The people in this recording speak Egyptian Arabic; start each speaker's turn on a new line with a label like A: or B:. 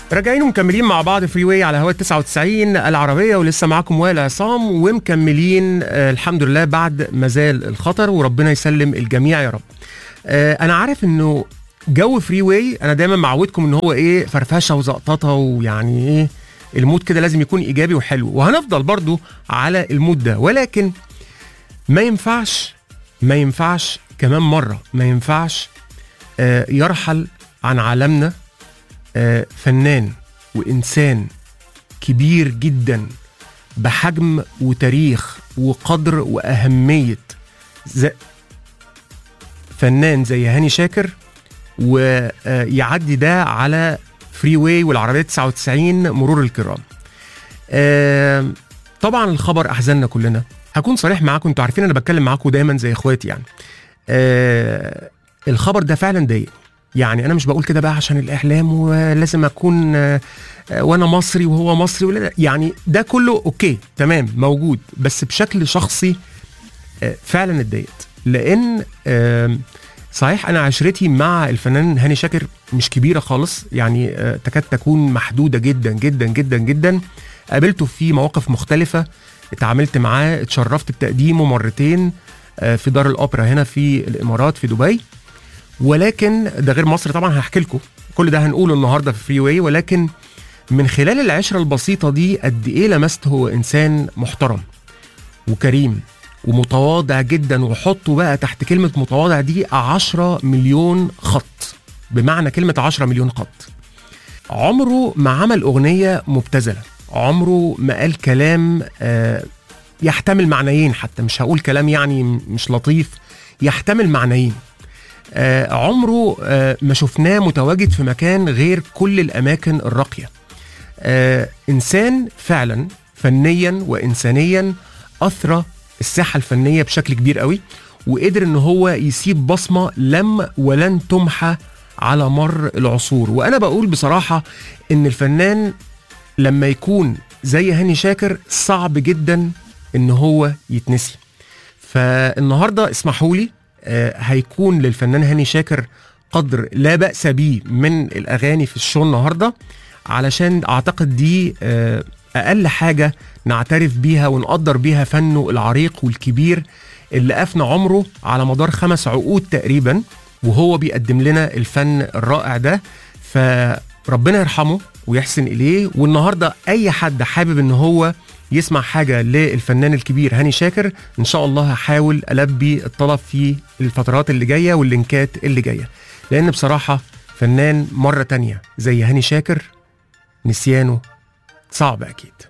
A: راجعين ومكملين مع بعض فري واي على هوا 99 العربيه ولسه معاكم وائل عصام ومكملين آه الحمد لله بعد ما زال الخطر وربنا يسلم الجميع يا رب. آه انا عارف انه جو فري واي انا دايما معودكم ان هو ايه فرفشه وزقططه ويعني ايه المود كده لازم يكون ايجابي وحلو وهنفضل برضو على المود ده ولكن ما ينفعش ما ينفعش كمان مره ما ينفعش آه يرحل عن عالمنا آه فنان وانسان كبير جدا بحجم وتاريخ وقدر واهميه زي فنان زي هاني شاكر ويعدي ده على فري واي والعربيه 99 مرور الكرام. آه طبعا الخبر احزننا كلنا هكون صريح معاكم انتوا عارفين انا بتكلم معاكم دايما زي اخواتي يعني. آه الخبر ده فعلا ضايقني يعني انا مش بقول كده بقى عشان الاعلام ولازم اكون آه وانا مصري وهو مصري ولا يعني ده كله اوكي تمام موجود بس بشكل شخصي آه فعلا اتضايقت لان آه صحيح انا عشرتي مع الفنان هاني شاكر مش كبيره خالص يعني آه تكاد تكون محدوده جدا جدا جدا جدا قابلته في مواقف مختلفه اتعاملت معاه اتشرفت بتقديمه مرتين آه في دار الاوبرا هنا في الامارات في دبي ولكن ده غير مصر طبعا هحكي لكم كل ده هنقوله النهارده في فري واي ولكن من خلال العشره البسيطه دي قد ايه لمست هو انسان محترم وكريم ومتواضع جدا وحطوا بقى تحت كلمة متواضع دي 10 مليون خط بمعنى كلمة 10 مليون خط عمره ما عمل أغنية مبتذلة عمره ما قال كلام آه يحتمل معنيين حتى مش هقول كلام يعني مش لطيف يحتمل معنيين آه عمره آه ما شفناه متواجد في مكان غير كل الأماكن الراقية آه إنسان فعلا فنيا وإنسانيا أثرى الساحه الفنيه بشكل كبير قوي وقدر ان هو يسيب بصمه لم ولن تمحى على مر العصور وانا بقول بصراحه ان الفنان لما يكون زي هاني شاكر صعب جدا ان هو يتنسي فالنهارده اسمحوا لي آه هيكون للفنان هاني شاكر قدر لا باس به من الاغاني في الشو النهارده علشان اعتقد دي آه اقل حاجه نعترف بيها ونقدر بيها فنه العريق والكبير اللي افنى عمره على مدار خمس عقود تقريبا وهو بيقدم لنا الفن الرائع ده فربنا يرحمه ويحسن اليه والنهارده اي حد حابب ان هو يسمع حاجه للفنان الكبير هاني شاكر ان شاء الله هحاول البي الطلب في الفترات اللي جايه واللينكات اللي جايه لان بصراحه فنان مره تانية زي هاني شاكر نسيانه صعب اكيد